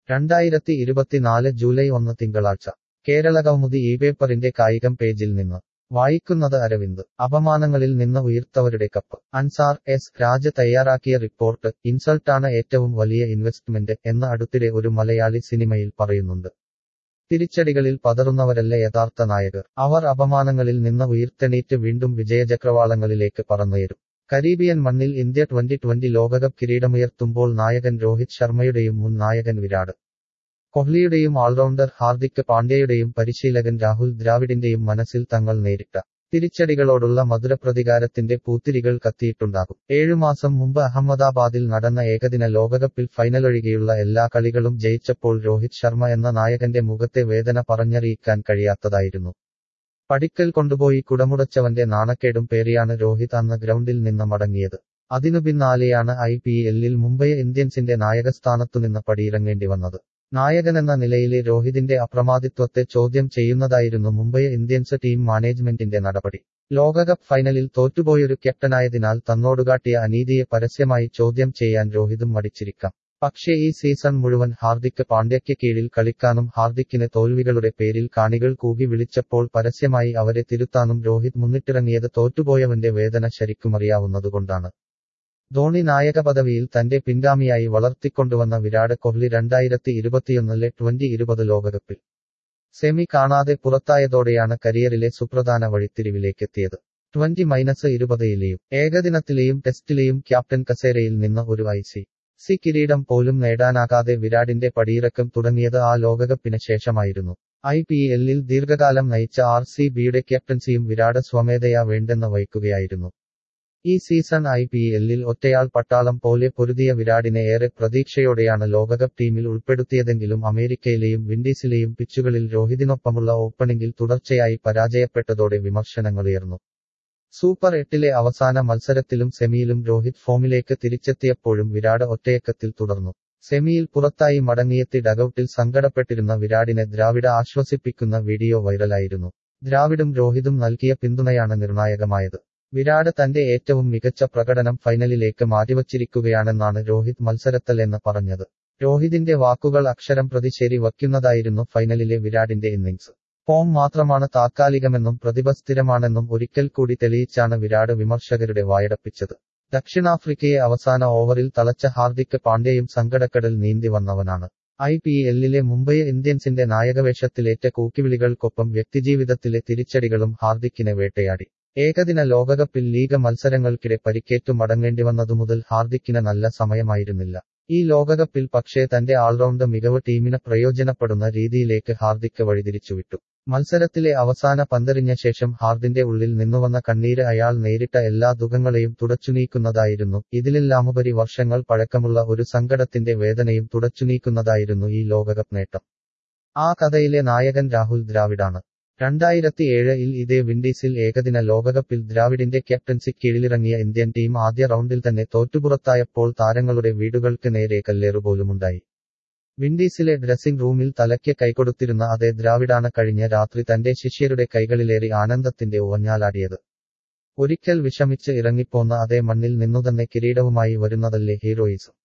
രണ്ടായിരത്തി ഇരുപത്തിനാല് ജൂലൈ ഒന്ന് തിങ്കളാഴ്ച കേരളകൗമുദി ഈ പേപ്പറിന്റെ കായികം പേജിൽ നിന്ന് വായിക്കുന്നത് അരവിന്ദ് അപമാനങ്ങളിൽ നിന്ന് ഉയർത്തവരുടെ കപ്പ് അൻസാർ എസ് രാജ് തയ്യാറാക്കിയ റിപ്പോർട്ട് ഇൻസൾട്ടാണ് ഏറ്റവും വലിയ ഇൻവെസ്റ്റ്മെന്റ് എന്ന് അടുത്തിടെ ഒരു മലയാളി സിനിമയിൽ പറയുന്നുണ്ട് തിരിച്ചടികളിൽ പതറുന്നവരല്ല യഥാർത്ഥ നായകർ അവർ അപമാനങ്ങളിൽ നിന്ന് ഉയർത്തെണീറ്റ് വീണ്ടും വിജയചക്രവാളങ്ങളിലേക്ക് പറന്നുയരും കരീബിയൻ മണ്ണിൽ ഇന്ത്യ ട്വന്റി ട്വന്റി ലോകകപ്പ് കിരീടമുയർത്തുമ്പോൾ നായകൻ രോഹിത് ശർമ്മയുടെയും മുൻ നായകൻ വിരാട് കോഹ്ലിയുടെയും ഓൾറൗണ്ടർ ഹാർദിക് പാണ്ഡ്യയുടെയും പരിശീലകൻ രാഹുൽ ദ്രാവിഡിന്റെയും മനസ്സിൽ തങ്ങൾ നേരിട്ട തിരിച്ചടികളോടുള്ള മധുരപ്രതികാരത്തിന്റെ പൂത്തിരികൾ കത്തിയിട്ടുണ്ടാകും ഏഴുമാസം മുമ്പ് അഹമ്മദാബാദിൽ നടന്ന ഏകദിന ലോകകപ്പിൽ ഫൈനലൊഴികെയുള്ള എല്ലാ കളികളും ജയിച്ചപ്പോൾ രോഹിത് ശർമ്മ എന്ന നായകന്റെ മുഖത്തെ വേദന പറഞ്ഞറിയിക്കാൻ കഴിയാത്തതായിരുന്നു പടിക്കൽ കൊണ്ടുപോയി കുടമുടച്ചവന്റെ നാണക്കേടും പേറിയാണ് രോഹിത് അന്ന് ഗ്രൗണ്ടിൽ നിന്ന് മടങ്ങിയത് അതിനു പിന്നാലെയാണ് ഐ പി എല്ലിൽ മുംബൈ ഇന്ത്യൻസിന്റെ നായകസ്ഥാനത്തുനിന്ന് പടിയിറങ്ങേണ്ടി വന്നത് നായകനെന്ന നിലയിലെ രോഹിതിന്റെ അപ്രമാദിത്വത്തെ ചോദ്യം ചെയ്യുന്നതായിരുന്നു മുംബൈ ഇന്ത്യൻസ് ടീം മാനേജ്മെന്റിന്റെ നടപടി ലോകകപ്പ് ഫൈനലിൽ തോറ്റുപോയൊരു ക്യാപ്റ്റനായതിനാൽ തന്നോടുകാട്ടിയ അനീതിയെ പരസ്യമായി ചോദ്യം ചെയ്യാൻ രോഹിതും മടിച്ചിരിക്കാം പക്ഷേ ഈ സീസൺ മുഴുവൻ ഹാർദിക് പാണ്ഡ്യയ്ക്ക് കീഴിൽ കളിക്കാനും ഹാർദിക്കിന് തോൽവികളുടെ പേരിൽ കാണികൾ കൂകി വിളിച്ചപ്പോൾ പരസ്യമായി അവരെ തിരുത്താനും രോഹിത് മുന്നിട്ടിറങ്ങിയത് തോറ്റുപോയവന്റെ വേദന ശരിക്കുമറിയാവുന്നതുകൊണ്ടാണ് ധോണി നായക പദവിയിൽ തന്റെ പിൻഗാമിയായി വളർത്തിക്കൊണ്ടുവന്ന വിരാട് കോഹ്ലി രണ്ടായിരത്തി ഇരുപത്തിയൊന്നിലെ ട്വന്റി ഇരുപത് ലോകകപ്പിൽ സെമി കാണാതെ പുറത്തായതോടെയാണ് കരിയറിലെ സുപ്രധാന വഴിത്തിരിവിലേക്കെത്തിയത് ട്വന്റി മൈനസ് ഇരുപതിലെയും ഏകദിനത്തിലെയും ടെസ്റ്റിലെയും ക്യാപ്റ്റൻ കസേരയിൽ നിന്ന് ഒരു ഐ സി സി കിരീടം പോലും നേടാനാകാതെ വിരാടിന്റെ പടിയിറക്കം തുടങ്ങിയത് ആ ലോകകപ്പിന് ശേഷമായിരുന്നു ഐ പി എല്ലിൽ ദീർഘകാലം നയിച്ച ആർ സി ബിയുടെ ക്യാപ്റ്റൻസിയും വിരാട് സ്വമേധയാ വേണ്ടെന്ന് വയ്ക്കുകയായിരുന്നു ഈ സീസൺ ഐ പി എല്ലിൽ ഒറ്റയാൾ പട്ടാളം പോലെ പൊരുതിയ വിരാടിനെ ഏറെ പ്രതീക്ഷയോടെയാണ് ലോകകപ്പ് ടീമിൽ ഉൾപ്പെടുത്തിയതെങ്കിലും അമേരിക്കയിലെയും വിൻഡീസിലെയും പിച്ചുകളിൽ രോഹിതിനൊപ്പമുള്ള ഓപ്പണിംഗിൽ തുടർച്ചയായി പരാജയപ്പെട്ടതോടെ വിമർശനങ്ങളുയർന്നു സൂപ്പർ എട്ടിലെ അവസാന മത്സരത്തിലും സെമിയിലും രോഹിത് ഫോമിലേക്ക് തിരിച്ചെത്തിയപ്പോഴും വിരാട് ഒറ്റയക്കത്തിൽ തുടർന്നു സെമിയിൽ പുറത്തായി മടങ്ങിയെത്തി ഡഗൌട്ടിൽ സങ്കടപ്പെട്ടിരുന്ന വിരാടിനെ ദ്രാവിഡ ആശ്വസിപ്പിക്കുന്ന വീഡിയോ വൈറലായിരുന്നു ദ്രാവിഡും രോഹിതും നൽകിയ പിന്തുണയാണ് നിർണായകമായത് വിരാട് തന്റെ ഏറ്റവും മികച്ച പ്രകടനം ഫൈനലിലേക്ക് മാറ്റിവച്ചിരിക്കുകയാണെന്നാണ് രോഹിത് മത്സരത്തലെന്ന് പറഞ്ഞത് രോഹിതിന്റെ വാക്കുകൾ അക്ഷരം പ്രതി ശരി വയ്ക്കുന്നതായിരുന്നു ഫൈനലിലെ വിരാടിന്റെ ഇന്നിംഗ്സ് ഫോം മാത്രമാണ് താത്കാലികമെന്നും പ്രതിഭ സ്ഥിരമാണെന്നും ഒരിക്കൽ കൂടി തെളിയിച്ചാണ് വിരാട് വിമർശകരുടെ വായടപ്പിച്ചത് ദക്ഷിണാഫ്രിക്കയെ അവസാന ഓവറിൽ തളച്ച ഹാർദിക് പാണ്ഡ്യയും സങ്കടക്കടൽ നീന്തി വന്നവനാണ് ഐ പി എല്ലിലെ മുംബൈ ഇന്ത്യൻസിന്റെ നായകവേഷത്തിലേറ്റ കൂക്കിവിളികൾക്കൊപ്പം വ്യക്തിജീവിതത്തിലെ തിരിച്ചടികളും ഹാർദിക്കിനെ വേട്ടയാടി ഏകദിന ലോകകപ്പിൽ ലീഗ് മത്സരങ്ങൾക്കിടെ പരിക്കേറ്റു മടങ്ങേണ്ടി വന്നതുമുതൽ ഹാർദിക്കിന് നല്ല സമയമായിരുന്നില്ല ഈ ലോകകപ്പിൽ പക്ഷേ തന്റെ ആൾറൗണ്ട് മികവ് ടീമിന് പ്രയോജനപ്പെടുന്ന രീതിയിലേക്ക് ഹാർദിക്ക് വഴിതിരിച്ചുവിട്ടു മത്സരത്തിലെ അവസാന പന്തെറിഞ്ഞ ശേഷം ഹാർദിന്റെ ഉള്ളിൽ നിന്നുവന്ന കണ്ണീര് അയാൾ നേരിട്ട എല്ലാ ദുഃഖങ്ങളെയും തുടച്ചുനീക്കുന്നതായിരുന്നു ഇതിലെല്ലാമുപരി വർഷങ്ങൾ പഴക്കമുള്ള ഒരു സങ്കടത്തിന്റെ വേദനയും തുടച്ചുനീക്കുന്നതായിരുന്നു ഈ ലോകകപ്പ് നേട്ടം ആ കഥയിലെ നായകൻ രാഹുൽ ദ്രാവിഡാണ് രണ്ടായിരത്തി ഏഴിൽ ഇതേ വിൻഡീസിൽ ഏകദിന ലോകകപ്പിൽ ദ്രാവിഡിന്റെ ക്യാപ്റ്റൻസി കീഴിലിറങ്ങിയ ഇന്ത്യൻ ടീം ആദ്യ റൗണ്ടിൽ തന്നെ തോറ്റുപുറത്തായപ്പോൾ താരങ്ങളുടെ വീടുകൾക്ക് നേരെ കല്ലേറുപോലുമുണ്ടായി വിൻഡീസിലെ ഡ്രസ്സിംഗ് റൂമിൽ തലയ്ക്ക് കൈകൊടുത്തിരുന്ന അതേ ദ്രാവിഡാണ് കഴിഞ്ഞ രാത്രി തന്റെ ശിഷ്യരുടെ കൈകളിലേറി ആനന്ദത്തിന്റെ ഊഞ്ഞാലാടിയത് ഒരിക്കൽ വിഷമിച്ച് ഇറങ്ങിപ്പോന്ന അതേ മണ്ണിൽ നിന്നുതന്നെ കിരീടവുമായി വരുന്നതല്ലേ ഹീറോയിസം